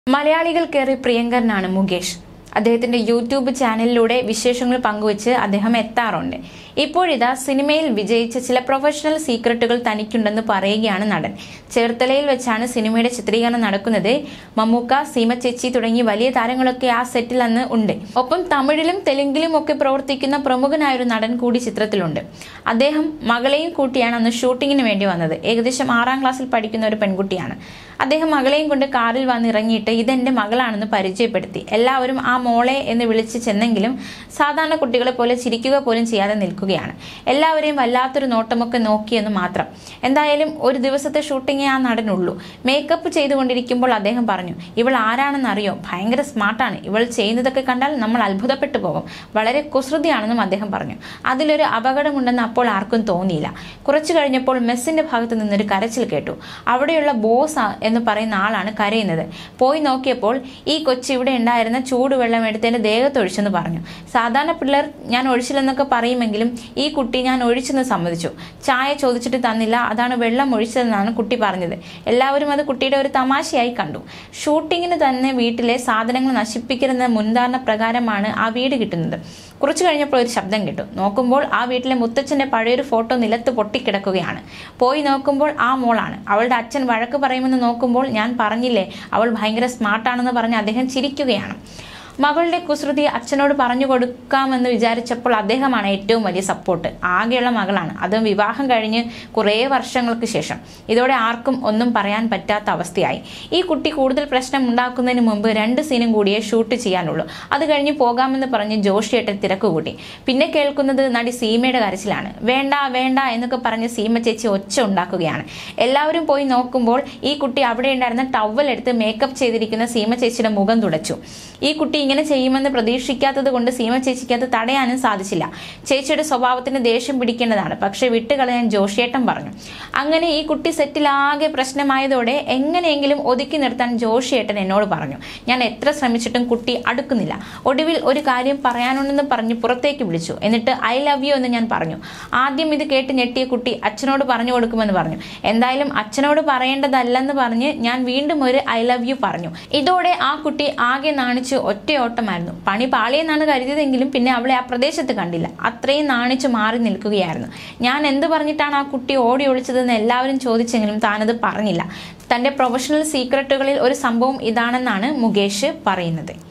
മലയാളികൾക്കേറെ പ്രിയങ്കരനാണ് മുകേഷ് അദ്ദേഹത്തിന്റെ യൂട്യൂബ് ചാനലിലൂടെ വിശേഷങ്ങൾ പങ്കുവച്ച് അദ്ദേഹം എത്താറുണ്ട് ഇപ്പോഴിതാ സിനിമയിൽ വിജയിച്ച ചില പ്രൊഫഷണൽ സീക്രട്ടുകൾ തനിക്കുണ്ടെന്ന് പറയുകയാണ് നടൻ ചേർത്തലയിൽ വെച്ചാണ് സിനിമയുടെ ചിത്രീകരണം നടക്കുന്നത് മമ്മൂക്ക സീമ ചേച്ചി തുടങ്ങി വലിയ താരങ്ങളൊക്കെ ആ സെറ്റിൽ അന്ന് ഉണ്ട് ഒപ്പം തമിഴിലും തെലുങ്കിലും ഒക്കെ പ്രവർത്തിക്കുന്ന പ്രമുഖനായൊരു നടൻ കൂടി ചിത്രത്തിലുണ്ട് അദ്ദേഹം മകളെയും കൂട്ടിയാണ് അന്ന് ഷൂട്ടിങ്ങിന് വേണ്ടി വന്നത് ഏകദേശം ആറാം ക്ലാസ്സിൽ പഠിക്കുന്ന ഒരു പെൺകുട്ടിയാണ് അദ്ദേഹം മകളെയും കൊണ്ട് കാറിൽ വന്ന് ഇറങ്ങിയിട്ട് ഇതെന്റെ മകളാണെന്ന് പരിചയപ്പെടുത്തി എല്ലാവരും ആ മോളെ എന്ന് വിളിച്ച് ചെന്നെങ്കിലും സാധാരണ കുട്ടികളെ പോലെ ചിരിക്കുക പോലും ചെയ്യാതെ നിൽക്കുകയാണ് എല്ലാവരെയും വല്ലാത്തൊരു നോട്ടമൊക്കെ നോക്കിയെന്ന് മാത്രം എന്തായാലും ഒരു ദിവസത്തെ ഷൂട്ടിങ്ങേ ആ നടനുള്ളൂ മേക്കപ്പ് ചെയ്തുകൊണ്ടിരിക്കുമ്പോൾ അദ്ദേഹം പറഞ്ഞു ഇവൾ ആരാണെന്ന് അറിയോ ഭയങ്കര സ്മാർട്ടാണ് ഇവൾ ചെയ്യുന്നതൊക്കെ കണ്ടാൽ നമ്മൾ അത്ഭുതപ്പെട്ടു പോകും വളരെ കുസൃതിയാണെന്നും അദ്ദേഹം പറഞ്ഞു അതിലൊരു അപകടമുണ്ടെന്ന് അപ്പോൾ ആർക്കും തോന്നിയില്ല കുറച്ചു കഴിഞ്ഞപ്പോൾ മെസ്സിന്റെ ഭാഗത്ത് നിന്നൊരു കരച്ചിൽ കേട്ടു അവിടെയുള്ള ബോസ് എന്ന് പറയുന്ന ആളാണ് കരയുന്നത് പോയി നോക്കിയപ്പോൾ ഈ കൊച്ചു ഇവിടെ ഉണ്ടായിരുന്ന ചൂടുവെള്ളം എടുത്ത് എൻ്റെ ദേഹത്തൊഴിച്ചെന്ന് പറഞ്ഞു സാധാരണ പിള്ളേർ ഞാൻ ഒഴിച്ചില്ലെന്നൊക്കെ പറയുമെങ്കിലും ഈ കുട്ടി ഞാൻ ഒഴിച്ചെന്ന് സമ്മതിച്ചു ചായ ചോദിച്ചിട്ട് തന്നില്ല അതാണ് വെള്ളം ഒഴിച്ചതെന്നാണ് കുട്ടി പറഞ്ഞത് എല്ലാവരും അത് കുട്ടിയുടെ ഒരു തമാശയായി കണ്ടു ഷൂട്ടിങ്ങിന് തന്നെ വീട്ടിലെ സാധനങ്ങൾ നശിപ്പിക്കരുന്ന മുൻധാരണ പ്രകാരമാണ് ആ വീട് കിട്ടുന്നത് കുറച്ചു കഴിഞ്ഞപ്പോൾ ഒരു ശബ്ദം കേട്ടു നോക്കുമ്പോൾ ആ വീട്ടിലെ മുത്തച്ഛന്റെ പഴയൊരു ഫോട്ടോ നിലത്ത് പൊട്ടിക്കിടക്കുകയാണ് പോയി നോക്കുമ്പോൾ ആ മോളാണ് അവളുടെ അച്ഛൻ വഴക്ക് പറയുമെന്ന് നോക്കുമ്പോൾ ഞാൻ പറഞ്ഞില്ലേ അവൾ ഭയങ്കര സ്മാർട്ടാണെന്ന് പറഞ്ഞ് അദ്ദേഹം ചിരിക്കുകയാണ് മകളുടെ കുസൃതി അച്ഛനോട് പറഞ്ഞു കൊടുക്കാമെന്ന് വിചാരിച്ചപ്പോൾ അദ്ദേഹമാണ് ഏറ്റവും വലിയ സപ്പോർട്ട് ആകെയുള്ള മകളാണ് അതും വിവാഹം കഴിഞ്ഞ് കുറേ വർഷങ്ങൾക്ക് ശേഷം ഇതോടെ ആർക്കും ഒന്നും പറയാൻ പറ്റാത്ത അവസ്ഥയായി ഈ കുട്ടി കൂടുതൽ പ്രശ്നം ഉണ്ടാക്കുന്നതിന് മുമ്പ് രണ്ട് സീനും കൂടിയേ ഷൂട്ട് ചെയ്യാനുള്ളൂ അത് കഴിഞ്ഞ് പോകാമെന്ന് പറഞ്ഞ് ജോഷിയേട്ടൻ തിരക്ക് കൂട്ടി പിന്നെ കേൾക്കുന്നത് നടി സീമയുടെ കരച്ചിലാണ് വേണ്ട വേണ്ട എന്നൊക്കെ പറഞ്ഞ് സീമ ചേച്ചി ഒച്ച ഉണ്ടാക്കുകയാണ് എല്ലാവരും പോയി നോക്കുമ്പോൾ ഈ കുട്ടി അവിടെ ഉണ്ടായിരുന്ന ടവൽ എടുത്ത് മേക്കപ്പ് ചെയ്തിരിക്കുന്ന സീമ ചേച്ചിയുടെ മുഖം തുടച്ചു ഈ കുട്ടി ഇങ്ങനെ ചെയ്യുമെന്ന് പ്രതീക്ഷിക്കാത്തത് കൊണ്ട് സീമ ചേച്ചിക്ക് അത് തടയാനും സാധിച്ചില്ല ചേച്ചിയുടെ സ്വഭാവത്തിന് ദേഷ്യം പിടിക്കേണ്ടതാണ് പക്ഷെ വിട്ടുകളയാൻ ജോഷിയേട്ടൻ പറഞ്ഞു അങ്ങനെ ഈ കുട്ടി സെറ്റിലാകെ പ്രശ്നമായതോടെ എങ്ങനെയെങ്കിലും ഒതുക്കി നിർത്താൻ ജോഷിയേട്ടൻ എന്നോട് പറഞ്ഞു ഞാൻ എത്ര ശ്രമിച്ചിട്ടും കുട്ടി അടുക്കുന്നില്ല ഒടുവിൽ ഒരു കാര്യം പറയാനുണ്ടെന്ന് പറഞ്ഞ് പുറത്തേക്ക് വിളിച്ചു എന്നിട്ട് ഐ ലവ് യു എന്ന് ഞാൻ പറഞ്ഞു ആദ്യം ഇത് കേട്ട് ഞെട്ടിയ കുട്ടി അച്ഛനോട് പറഞ്ഞു കൊടുക്കുമെന്ന് പറഞ്ഞു എന്തായാലും അച്ഛനോട് പറയേണ്ടതല്ലെന്ന് പറഞ്ഞ് ഞാൻ വീണ്ടും ഒരു ഐ ലവ് യു പറഞ്ഞു ഇതോടെ ആ കുട്ടി ആകെ നാണിച്ച് ഒറ്റയോട്ടമായിരുന്നു പണി പാളിയെന്നാണ് കരുതിയതെങ്കിലും പിന്നെ അവളെ ആ പ്രദേശത്ത് കണ്ടില്ല അത്രയും നാണിച്ച് മാറി നിൽക്കുകയായിരുന്നു ഞാൻ എന്ത് പറഞ്ഞിട്ടാണ് ആ കുട്ടി ഓടി ഒളിച്ചതെന്ന് എല്ലാവരും ചോദിച്ചെങ്കിലും താനത് പറഞ്ഞില്ല തന്റെ പ്രൊഫഷണൽ സീക്രട്ടുകളിൽ ഒരു സംഭവം ഇതാണെന്നാണ് മുകേഷ് പറയുന്നത്